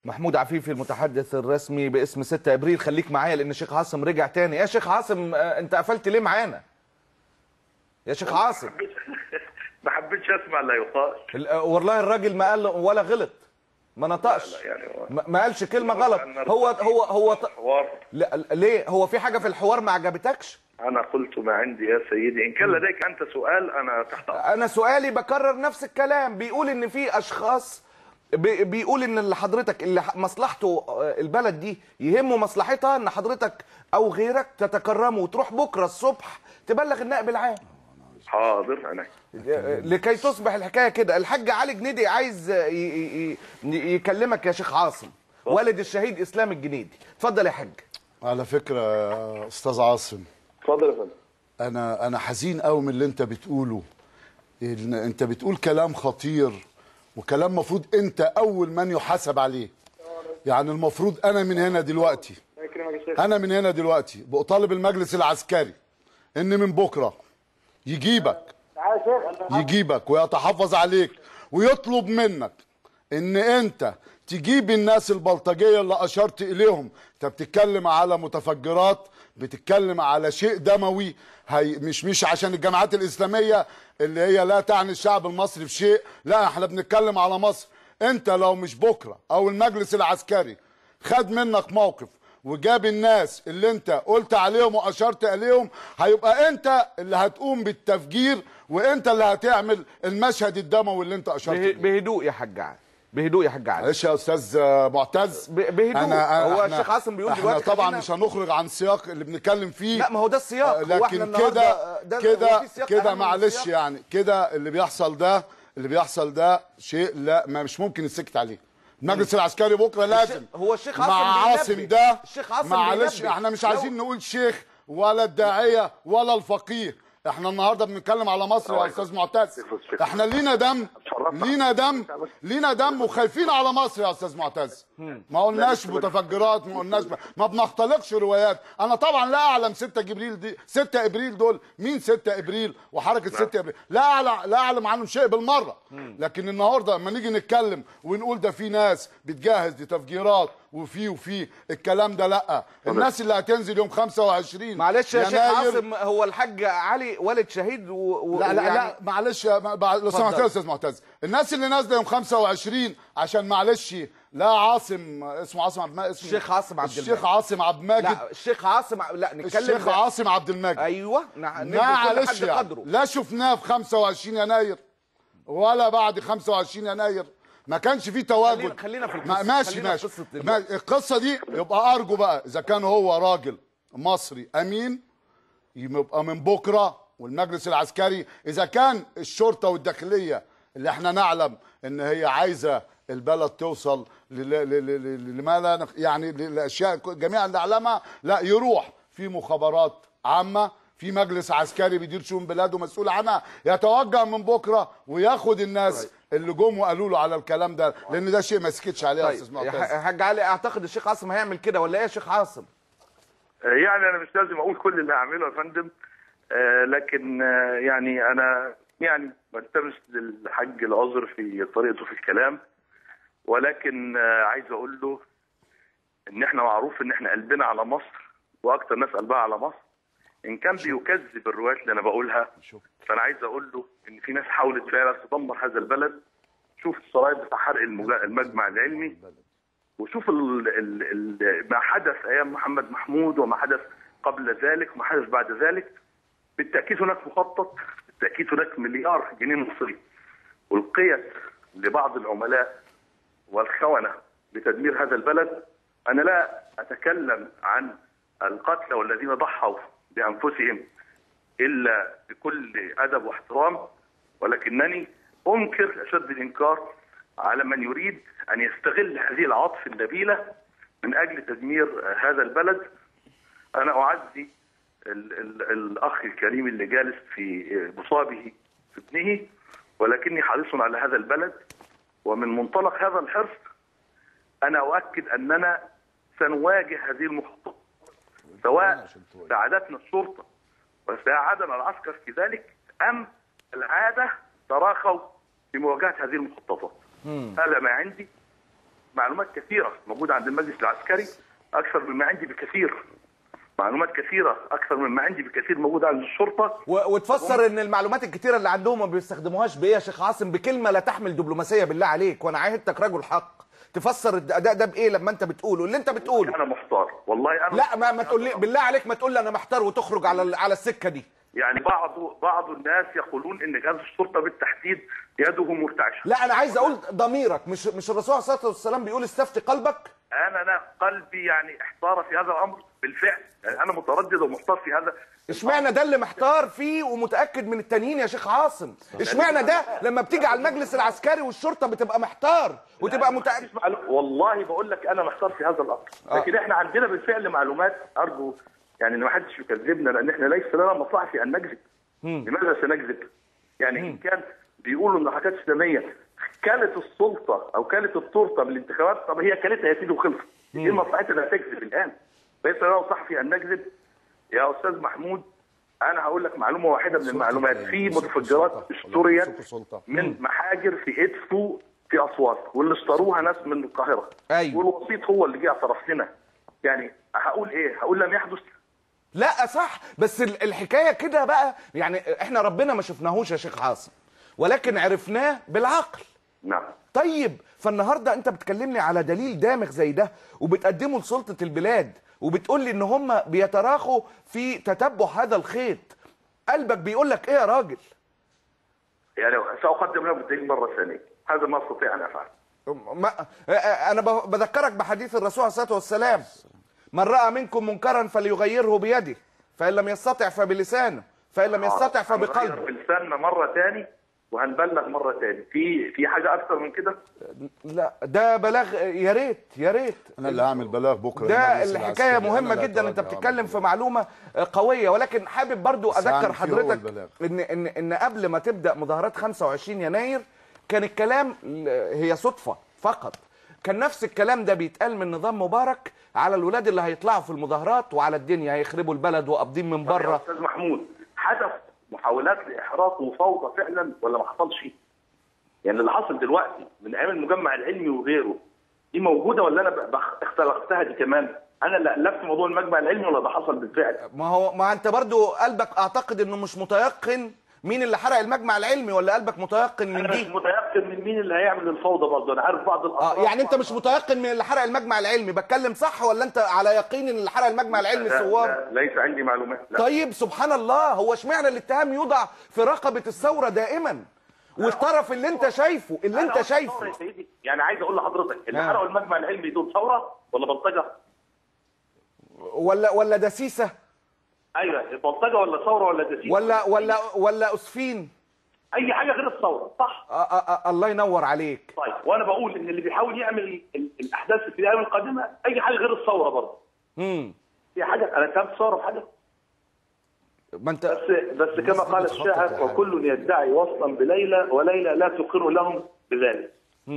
محمود عفيفي المتحدث الرسمي باسم 6 ابريل خليك معايا لان شيخ عاصم رجع تاني يا شيخ عاصم آه، انت قفلت ليه معانا يا شيخ عاصم ما حبيتش اسمع اللي يقال ال- آه، والله الراجل ما قال ولا غلط ما نطقش لا يعني هو- ما ما قالش كلمه غلط هو هو هو ط- حوار لا ليه هو في حاجه في الحوار ما عجبتكش انا قلت ما عندي يا سيدي ان كان لديك انت سؤال انا تحت امرك انا سؤالي بكرر نفس الكلام بيقول ان في اشخاص بي- بيقول ان اللي حضرتك اللي ح- مصلحته آه، البلد دي يهمه مصلحتها ان حضرتك او غيرك تتكرموا وتروح بكره الصبح تبلغ النائب العام حاضر انا آه، لكي تصبح الحكايه كده الحاج علي جنيدي عايز آه، ي- ي- ي- يكلمك يا شيخ عاصم والد الشهيد اسلام الجنيدي اتفضل يا حاج على فكره يا استاذ عاصم اتفضل يا فندم انا انا حزين قوي من اللي انت بتقوله إن انت بتقول كلام خطير وكلام مفروض انت اول من يحاسب عليه يعني المفروض انا من هنا دلوقتي انا من هنا دلوقتي بطالب المجلس العسكري ان من بكره يجيبك يجيبك ويتحفظ عليك ويطلب منك ان انت تجيب الناس البلطجيه اللي اشرت اليهم انت بتتكلم على متفجرات بتتكلم على شيء دموي هي مش مش عشان الجماعات الاسلاميه اللي هي لا تعني الشعب المصري في شيء لا احنا بنتكلم على مصر انت لو مش بكره او المجلس العسكري خد منك موقف وجاب الناس اللي انت قلت عليهم واشرت عليهم هيبقى انت اللي هتقوم بالتفجير وانت اللي هتعمل المشهد الدموي اللي انت اشرت به- اليه بهدوء يا حاج علي بهدوء يا حاج علي معلش يا استاذ معتز ب- بهدوء. هو الشيخ عاصم بيقول احنا دلوقتي طبعا خلينا- مش هنخرج عن سياق اللي بنتكلم فيه لا ما هو ده السياق آه، هو احنا لكن النهاردة كده ده- هو كده في سياق كده أهم من معلش السياق. يعني كده اللي بيحصل ده اللي بيحصل ده شيء لا ما مش ممكن السكت عليه المجلس العسكري بكره لازم هو الشيخ عاصم مع بينبه. عاصم ده الشيخ عاصم معلش بينبه. احنا مش لو- عايزين نقول شيخ ولا الداعيه ولا الفقيه احنا النهارده بنتكلم على مصر يا استاذ معتز احنا لينا دم لينا دم لينا دم وخايفين على مصر يا استاذ معتز ما قلناش متفجرات ما قلناش ما بنختلقش روايات انا طبعا لا اعلم 6 جبريل دي 6 ابريل دول مين 6 ابريل وحركه 6 ابريل لا اعلم لا اعلم عنهم شيء بالمره لكن النهارده لما نيجي نتكلم ونقول ده في ناس بتجهز لتفجيرات وفي وفي الكلام ده لا الناس اللي هتنزل يوم 25 معلش يا شيخ يناير عاصم هو الحاج علي والد شهيد و... و... لا لا ويعني- لا معلش يا- ما- بع- لو سمحت يا استاذ معتز الناس اللي نازله يوم 25 عشان معلش لا عاصم اسمه عاصم عبد الماجد اسمه الشيخ عاصم عبد الشيخ الماجد. عاصم عبد الماجد لا الشيخ عاصم ع- لا نتكلم الشيخ ده- عاصم عبد الماجد ايوه نع- ندي كل معلش حد يعني قدره لا شفناه في 25 يناير ولا بعد 25 يناير ما كانش فيه تواجد خلينا- خلينا في ما- القصة. ماشي خلينا في ماشي قصة ما القصه دي يبقى ارجو بقى اذا كان هو راجل مصري امين يبقى من بكره والمجلس العسكري اذا كان الشرطه والداخليه اللي احنا نعلم ان هي عايزه البلد توصل لل- لل- لل- لما لا نخ- يعني للاشياء جميعا نعلمها لا يروح في مخابرات عامه في مجلس عسكري بيدير شؤون بلاده مسؤول عنها يتوجه من بكره وياخد الناس اللي جم وقالوا له على الكلام ده لان ده شيء ما سكتش عليه يا طيب استاذ يا ح- معتز يا حاج علي اعتقد الشيخ عاصم هيعمل كده ولا ايه يا شيخ عاصم يعني انا مش لازم اقول كل اللي هعمله يا فندم آه، لكن آه، يعني انا يعني بلتمس للحج العذر في طريقته في الكلام ولكن آه، عايز اقول له ان احنا معروف ان احنا قلبنا على مصر واكتر ناس قلبها على مصر ان كان بيكذب الروايات اللي انا بقولها فانا عايز اقول له ان في ناس حاولت فعلا تدمر هذا البلد شوف الصرايد بتاع حرق المجا- المجمع العلمي وشوف ال ال ال ما حدث ايام محمد محمود وما حدث قبل ذلك وما حدث بعد ذلك بالتاكيد هناك مخطط بالتاكيد هناك مليار جنيه مصري القيت لبعض العملاء والخونه لتدمير هذا البلد انا لا اتكلم عن القتلى والذين ضحوا بانفسهم الا بكل ادب واحترام ولكنني انكر اشد الانكار على من يريد ان يستغل هذه العاطفه النبيله من اجل تدمير هذا البلد انا اعزي ال ال الاخ الكريم اللي جالس في مصابه في ابنه ولكني حريص على هذا البلد ومن منطلق هذا الحرص انا اؤكد اننا سنواجه هذه المخططات سواء ساعدتنا الشرطه وساعدنا العسكر في ذلك ام العاده تراخوا في مواجهه هذه المخططات هذا ما عندي معلومات كثيره موجوده عند المجلس العسكري اكثر مما عندي بكثير معلومات كثيره اكثر مما عندي بكثير موجوده عند الشرطه و- وتفسر ان المعلومات الكتيره اللي عندهم ما بيستخدموهاش بايه يا شيخ عاصم بكلمه لا تحمل دبلوماسيه بالله عليك وانا عاهدتك رجل حق تفسر الاداء ده بايه لما انت بتقوله اللي انت بتقوله انا محتار والله انا لا ما, ما تقول لي بالله عليك ما تقول لي انا محتار وتخرج على ال- على السكه دي يعني بعض بعض الناس يقولون ان جهاز الشرطه بالتحديد يده مرتعشه لا انا عايز اقول ضميرك مش مش الرسول عليه الصلاه والسلام بيقول استفتي قلبك انا انا قلبي يعني احتار في هذا الامر بالفعل يعني انا متردد ومحتار في هذا اشمعنى ده اللي محتار فيه ومتاكد من التانيين يا شيخ عاصم اشمعنى ده لما بتيجي على المجلس العسكري والشرطه بتبقى محتار وتبقى متاكد والله بقول لك انا محتار في هذا الامر لكن احنا عندنا بالفعل معلومات ارجو يعني ان ما حدش يكذبنا لان احنا ليس لنا مصلحه في ان نكذب لماذا سنكذب؟ يعني ان كان بيقولوا ان الحركات الاسلاميه كانت السلطه او كانت التورته من الانتخابات طب هي كانتها يا سيدي وخلصت ايه مصلحتنا انها تكذب الان؟ ليس لنا مصلحه في ان نكذب يا استاذ محمود انا هقول لك معلومه واحده من المعلومات في متفجرات اشتريت سلطة. من محاجر في ادفو في اسوان واللي اشتروها ناس من القاهره أيوة. والوسيط هو اللي جه اعترف لنا يعني هقول ايه؟ هقول لم يحدث لا صح بس ال- الحكايه كده بقى يعني احنا ربنا ما شفناهوش يا شيخ عاصم ولكن عرفناه بالعقل نعم طيب فالنهارده انت بتكلمني على دليل دامغ زي ده وبتقدمه لسلطه البلاد وبتقول لي ان هم بيتراخوا في تتبع هذا الخيط قلبك بيقول لك ايه يا راجل يعني ساقدم له بالدليل مره ثانيه هذا ما استطيع ان افعله ما انا ب- بذكرك بحديث الرسول عليه الصلاه والسلام من راى منكم منكرا فليغيره بيده فان لم يستطع فبلسانه فان لم يستطع هنغير فبقلبه بلساننا مره ثاني وهنبلغ مره ثاني في في حاجه اكثر من كده لا ده بلاغ يا ريت يا ريت انا اللي هعمل بلاغ بكره ده للمجلس الحكايه العسكري. مهمه أنا اللي جدا انت هتوجه بتتكلم أعمل في معلومه قويه ولكن حابب برضو بس اذكر أعمل فيه هو حضرتك البلاغ. ان ان ان قبل ما تبدا مظاهرات 25 يناير كان الكلام ل- هي صدفه فقط كان نفس الكلام ده بيتقال من نظام مبارك على الولاد اللي هيطلعوا في المظاهرات وعلى الدنيا هيخربوا البلد وقابضين من يا بره استاذ محمود حدث محاولات لاحراق وفوضى فعلا ولا ما حصلش؟ يعني اللي حصل دلوقتي من ايام المجمع العلمي وغيره دي موجوده ولا انا ب- بخ- اختلقتها دي كمان؟ انا اللي الفت موضوع المجمع العلمي ولا ده حصل بالفعل؟ ما هو ما انت برضو قلبك اعتقد انه مش متيقن مين اللي حرق المجمع العلمي ولا قلبك متيقن من انا مش دي متيقن من مين اللي هيعمل الفوضى برضه انا عارف بعض الاطراف اه يعني انت مش متيقن من اللي حرق المجمع العلمي بتكلم صح ولا انت على يقين ان اللي حرق المجمع العلمي لا- ثوار لا، ليس عندي معلومات لا. طيب سبحان الله هو اشمعنى الاتهام يوضع في رقبه الثوره دائما والطرف اللي انت شايفه اللي أنا انت قلت ثورة شايفه يا سيدي. يعني عايز اقول لحضرتك اللي آه. حرقوا المجمع العلمي دول ثوره ولا بلطجه؟ ولا ولا دسيسه ايوه بلطجه ولا ثوره ولا دسيسه؟ ولا ولا ولا اسفين اي حاجه غير الثوره صح؟ آه آه آه الله ينور عليك طيب وانا بقول ان اللي بيحاول يعمل ال- الاحداث في الايام القادمه اي حاجه غير الثوره برضه امم في حاجه انا اتهمت ثوره في حاجه ما انت بس بس كما قال الشاعر وكل يدعي وصلا بليلى وليلى لا تقر لهم بذلك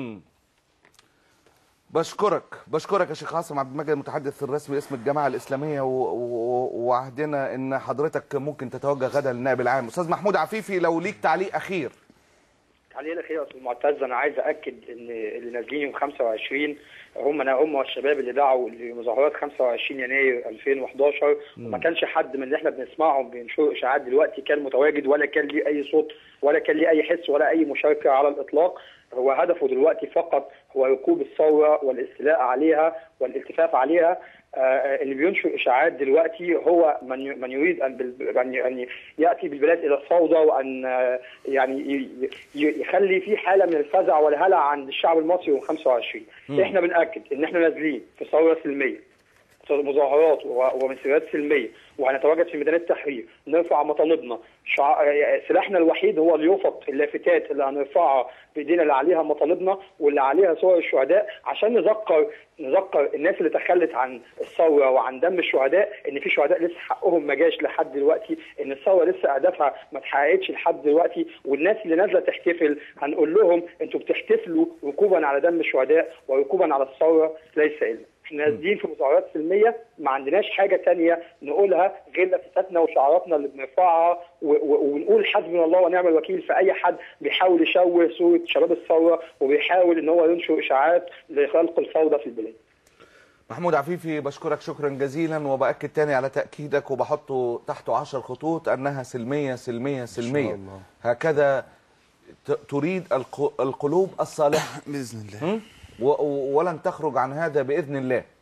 بشكرك بشكرك يا شيخ عاصم عبد المجيد المتحدث الرسمي باسم الجماعه الاسلاميه و- و- وعهدنا ان حضرتك ممكن تتوجه غدا للنائب العام استاذ محمود عفيفي لو ليك تعليق اخير علينا الخير يا استاذ معتز انا عايز اكد ان اللي نازلين يوم 25 هم انا هم والشباب اللي دعوا لمظاهرات 25 يناير 2011 وما كانش حد من اللي احنا بنسمعهم بينشروا اشاعات دلوقتي كان متواجد ولا كان ليه اي صوت ولا كان ليه اي حس ولا اي مشاركه على الاطلاق هو هدفه دلوقتي فقط هو ركوب الثوره والاستيلاء عليها والالتفاف عليها آه، اللي بينشر اشاعات دلوقتي هو من ي- من يريد ان بال- ان ي- أن ياتي بالبلاد الى الفوضى وان آه، يعني ي- ي- يخلي في حاله من الفزع والهلع عند الشعب المصري يوم 25 احنا بناكد ان احنا نازلين في ثوره سلميه مظاهرات و- ومسيرات سلميه وهنتواجد في ميدان التحرير نرفع مطالبنا شع... سلاحنا الوحيد هو اليوفط اللافتات اللي هنرفعها بايدينا اللي عليها مطالبنا واللي عليها صور الشهداء عشان نذكر نذكر الناس اللي تخلت عن الثوره وعن دم الشهداء ان في شهداء لسه حقهم ما جاش لحد دلوقتي ان الثوره لسه اهدافها ما اتحققتش لحد دلوقتي والناس اللي نازله تحتفل هنقول لهم انتوا بتحتفلوا ركوبا على دم الشهداء وركوبا على الثوره ليس الا نازلين في مظاهرات سلميه ما عندناش حاجه تانية نقولها غير لفتاتنا وشعاراتنا اللي بنرفعها و- و- ونقول حسبنا الله ونعم الوكيل في اي حد بيحاول يشوه صوره شباب الثوره وبيحاول ان هو ينشر اشاعات لخلق الفوضى في البلاد. محمود عفيفي بشكرك شكرا جزيلا وبأكد تاني على تأكيدك وبحطه تحته عشر خطوط أنها سلمية سلمية سلمية الله. هكذا ت- تريد الق- القلوب الصالحة باذن الله م? و- و- ولن تخرج عن هذا بإذن الله